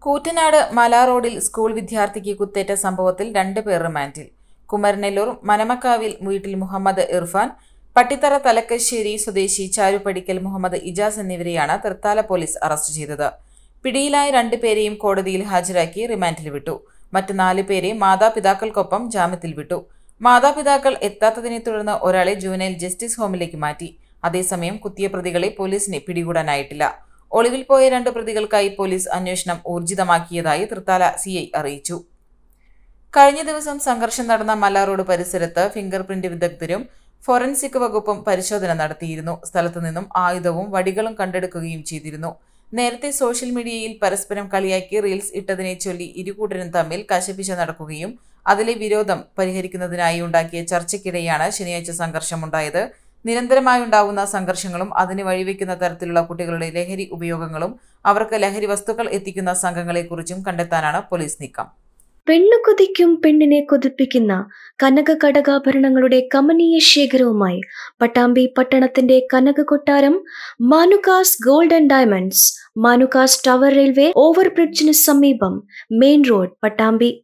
കൂറ്റനാട് മല റോഡിൽ സ്കൂൾ വിദ്യാർത്ഥിക്ക് കുത്തേറ്റ സംഭവത്തിൽ രണ്ട് പേർ റിമാൻഡിൽ കുമരനെല്ലൂർ മനമക്കാവിൽ വീട്ടിൽ മുഹമ്മദ് ഇർഫാൻ പട്ടിത്തറ തലക്കശ്ശേരി സ്വദേശി ചാരുപടിക്കൽ മുഹമ്മദ് ഇജാസ് എന്നിവരെയാണ് തൃത്താല പോലീസ് അറസ്റ്റ് ചെയ്തത് പിടിയിലായ രണ്ടുപേരെയും കോടതിയിൽ ഹാജരാക്കി റിമാൻഡിൽ വിട്ടു മറ്റ് നാല് പേരെ മാതാപിതാക്കൾക്കൊപ്പം ജാമ്യത്തിൽ വിട്ടു മാതാപിതാക്കൾ എത്താത്തതിനെ തുടർന്ന് ഒരാളെ ജുവനൈൽ ജസ്റ്റിസ് ഹോമിലേക്ക് മാറ്റി അതേസമയം കുത്തിയ പ്രതികളെ പോലീസിന് പിടികൂടാനായിട്ടില്ല ഒളിവിൽ പോയ രണ്ട് പ്രതികൾക്കായി പോലീസ് അന്വേഷണം ഊർജിതമാക്കിയതായി തൃത്താല സിഐ അറിയിച്ചു കഴിഞ്ഞ ദിവസം സംഘർഷം നടന്ന മല റോഡ് പരിസരത്ത് ഫിംഗർ പ്രിന്റ് വിദഗ്ധരും ഫോറൻസിക് വകുപ്പും പരിശോധന നടത്തിയിരുന്നു സ്ഥലത്തു നിന്നും ആയുധവും വടികളും കണ്ടെടുക്കുകയും ചെയ്തിരുന്നു നേരത്തെ സോഷ്യൽ മീഡിയയിൽ പരസ്പരം കളിയാക്കി റീൽസ് ഇട്ടതിനെ ചൊല്ലി ഇരുകൂട്ടരും തമ്മിൽ കശപിശ നടക്കുകയും അതിലെ വിരോധം പരിഹരിക്കുന്നതിനായി ഉണ്ടാക്കിയ ചർച്ചയ്ക്കിടെയാണ് ശനിയാഴ്ച സംഘർഷമുണ്ടായത് നിരന്തരമായുണ്ടാവുന്ന സംഘർഷങ്ങളും അതിന് വഴിവെക്കുന്ന തരത്തിലുള്ള കുട്ടികളുടെ ലഹരി ഉപയോഗങ്ങളും അവർക്ക് ലഹരി വസ്തുക്കൾ എത്തിക്കുന്ന സംഘങ്ങളെക്കുറിച്ചും കണ്ടെത്താനാണ് പോലീസ് നീക്കം പെണ്ണു കൊതിക്കും പെണ്ണിനെ കൊതിപ്പിക്കുന്ന കനക കടകാഭരണങ്ങളുടെ കമനീയ ശേഖരവുമായി പട്ടാമ്പി പട്ടണത്തിന്റെ കനക കൊട്ടാരം Manukas gold and diamonds Manukas tower railway ഓവർബ്രിഡ്ജിന് സമീപം മെയിൻ റോഡ് പട്ടാമ്പി